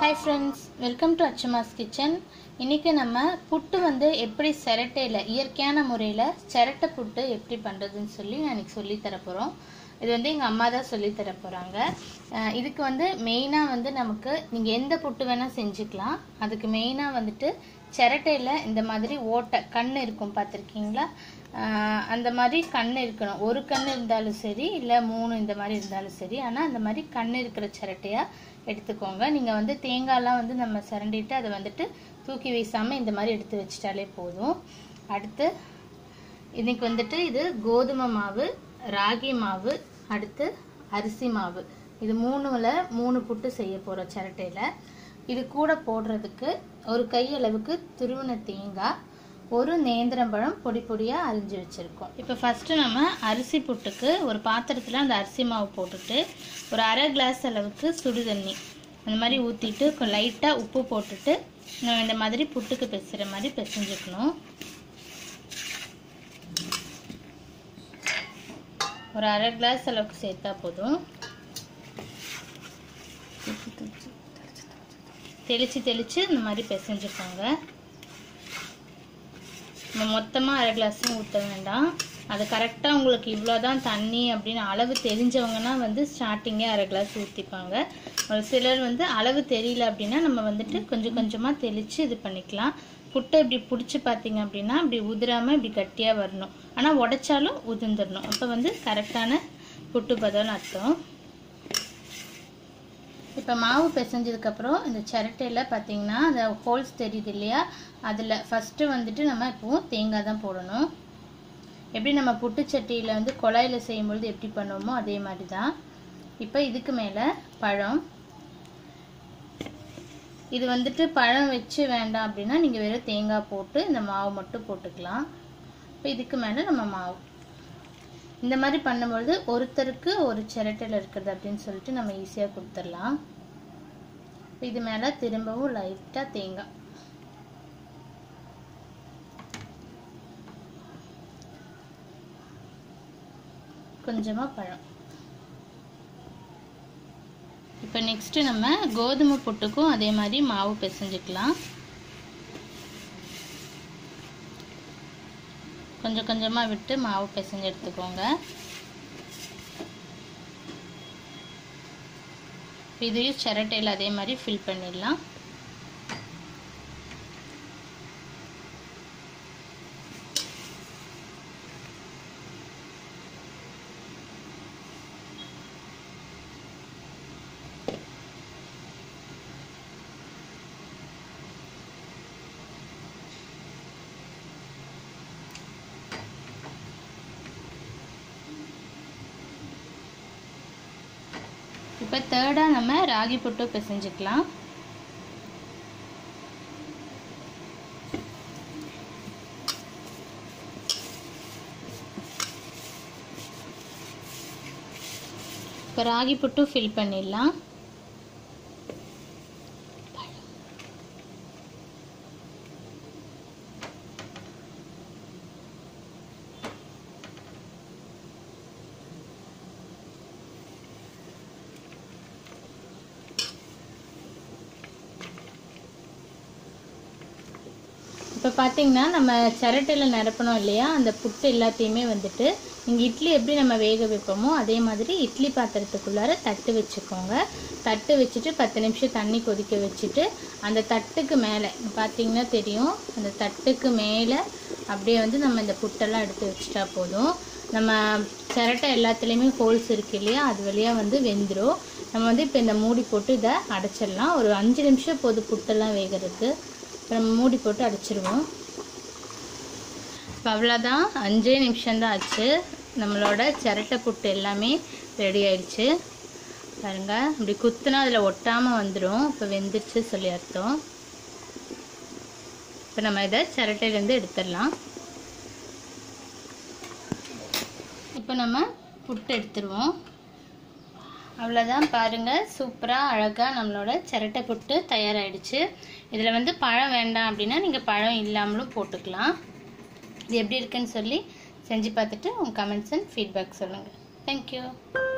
hi friends welcome to Achamma's kitchen இன்றைக்கி நம்ம புட்டு வந்து எப்படி சிரட்டையில் இயற்கையான முறையில் சிரட்டை புட்டு எப்படி பண்ணுறதுன்னு சொல்லி நான் இன்றைக்கி சொல்லி தரப்போகிறோம் இது வந்து எங்கள் அம்மா தான் சொல்லி தர போகிறாங்க இதுக்கு வந்து மெயினாக வந்து நமக்கு நீங்கள் எந்த புட்டு வேணால் செஞ்சுக்கலாம் அதுக்கு மெயினாக வந்துட்டு சிரட்டையில் இந்த மாதிரி ஓட்டை கண் இருக்கும் பார்த்துருக்கீங்களா ஆஹ் அந்த மாதிரி கண் இருக்கணும் ஒரு கண் இருந்தாலும் சரி இல்லை மூணு இந்த மாதிரி இருந்தாலும் சரி ஆனால் அந்த மாதிரி கண் இருக்கிற சிரட்டையாக எடுத்துக்கோங்க நீங்கள் வந்து தேங்காய்லாம் வந்து நம்ம சிரண்டிட்டு அதை வந்துட்டு தூக்கி வீசாமல் இந்த மாதிரி எடுத்து வச்சிட்டாலே போதும் அடுத்து இன்னைக்கு வந்துட்டு இது கோதுமை மாவு ராகி மாவு அடுத்து அரிசி மாவு இது மூணுல மூணு புட்டு செய்ய போகிறோம் சிரட்டையில் இது கூட போடுறதுக்கு ஒரு கையளவுக்கு துருவின தேங்காய் ஒரு நேந்திரம்பழம் பொடி பொடியாக அரிஞ்சு வச்சுருக்கோம் இப்போ ஃபஸ்ட்டு நம்ம அரிசி புட்டுக்கு ஒரு பாத்திரத்தில் அந்த அரிசி மாவு போட்டுட்டு ஒரு அரை கிளாஸ் அளவுக்கு சுடு தண்ணி அந்த மாதிரி ஊற்றிட்டு லைட்டாக உப்பு போட்டுட்டு நம்ம இந்த மாதிரி புட்டுக்கு பெசுகிற மாதிரி பிசைஞ்சுக்கணும் ஒரு அரை கிளாஸ் அளவுக்கு சேர்த்தா போதும் தெளித்து தெளித்து இந்த மாதிரி பிசைஞ்சுக்கோங்க நம்ம மொத்தமாக அரை கிளாஸும் ஊற்ற வேண்டாம் அது கரெக்டாக உங்களுக்கு இவ்வளோ தான் தண்ணி அப்படின்னு அளவு தெரிஞ்சவங்கன்னா வந்து ஸ்டார்டிங்கே அரை கிளாஸ் ஊற்றிப்பாங்க ஒரு சிலர் வந்து அளவு தெரியல அப்படின்னா நம்ம வந்துட்டு கொஞ்சம் கொஞ்சமாக தெளித்து இது பண்ணிக்கலாம் புட்டை இப்படி பிடிச்சி பார்த்தீங்க அப்படின்னா இப்படி உதிராமல் இப்படி கட்டியாக வரணும் ஆனால் உடைச்சாலும் உதிர்ந்துடணும் அப்போ வந்து கரெக்டான புட்டு பதம்னு அர்த்தம் இப்போ மாவு பிசைஞ்சதுக்கப்புறம் இந்த சிரட்டையில் பார்த்தீங்கன்னா அந்த ஹோல்ஸ் தெரியுது இல்லையா அதில் ஃபஸ்ட்டு வந்துட்டு நம்ம இப்போவும் தேங்காய் தான் போடணும் எப்படி நம்ம புட்டுச்சட்டியில் வந்து குழாயில் செய்யும்பொழுது எப்படி பண்ணுவோமோ அதே மாதிரி தான் இப்போ இதுக்கு மேலே பழம் இது வந்துட்டு பழம் வச்சு வேண்டாம் அப்படின்னா நீங்கள் வெறும் தேங்காய் போட்டு இந்த மாவு மட்டும் போட்டுக்கலாம் இப்போ இதுக்கு மேலே நம்ம மாவு இந்த மாதிரி பண்ணும்பொழுது ஒருத்தருக்கு ஒரு சிரட்டையில் இருக்கிறது அப்படின்னு சொல்லிட்டு நம்ம ஈஸியாக கொடுத்துடலாம் இது மேலே திரும்பவும் லைட்டாக தேங்காய் கொஞ்சமாக பழம் இப்போ நெக்ஸ்ட்டு நம்ம கோதுமை புட்டுக்கும் அதே மாதிரி மாவு பிசைஞ்சுக்கலாம் கொஞ்சம் கொஞ்சமாக விட்டு மாவு பிசைஞ்சு எடுத்துக்கோங்க இதையும் சிரட்டையில் அதே மாதிரி ஃபில் பண்ணிடலாம் இப்போ தேர்டாக நம்ம ராகி புட்டு பிசைஞ்சுக்கலாம் இப்போ ராகி புட்டு ஃபில் பண்ணிடலாம் இப்போ பார்த்தீங்கன்னா நம்ம சிரட்டையில் நிரப்பணும் இல்லையா அந்த புட்டு எல்லாத்தையுமே வந்துட்டு நீங்கள் இட்லி எப்படி நம்ம வேக வைப்போமோ அதே மாதிரி இட்லி பாத்திரத்துக்குள்ளார தட்டு வச்சுக்கோங்க தட்டு வச்சுட்டு பத்து நிமிஷம் தண்ணி கொதிக்க வச்சுட்டு அந்த தட்டுக்கு மேலே பார்த்தீங்கன்னா தெரியும் அந்த தட்டுக்கு மேலே அப்படியே வந்து நம்ம இந்த புட்டெல்லாம் எடுத்து வச்சுட்டா போதும் நம்ம சிரட்டை எல்லாத்துலேயுமே ஹோல்ஸ் இருக்கு இல்லையா அது வழியாக வந்து வெந்துடும் நம்ம வந்து இப்போ இந்த மூடி போட்டு இதை அடைச்சிடலாம் ஒரு அஞ்சு நிமிஷம் போதும் புட்டெல்லாம் வேகிறதுக்கு இப்போ நம்ம மூடி போட்டு அடிச்சிருவோம் இப்போ அவ்வளோதான் அஞ்சே நிமிஷம்தான் ஆச்சு நம்மளோட சிரட்டை புட்டு எல்லாமே ரெடி ஆயிடுச்சு பாருங்க இப்படி குத்துனா அதில் ஒட்டாமல் வந்துடும் இப்போ வெந்துருச்சு சொல்லி அர்த்தம் இப்போ நம்ம இதை சிரட்டையிலேருந்து எடுத்துடலாம் இப்போ நம்ம புட்டு எடுத்துருவோம் அவ்வளோதான் பாருங்கள் சூப்பராக அழகாக நம்மளோட சிரட்டை புட்டு தயாராகிடுச்சு இதில் வந்து பழம் வேண்டாம் அப்படின்னா நீங்கள் பழம் இல்லாமலும் போட்டுக்கலாம் இது எப்படி இருக்குன்னு சொல்லி செஞ்சு பார்த்துட்டு உங்கள் கமெண்ட்ஸ் அண்ட் ஃபீட்பேக் சொல்லுங்கள் தேங்க்யூ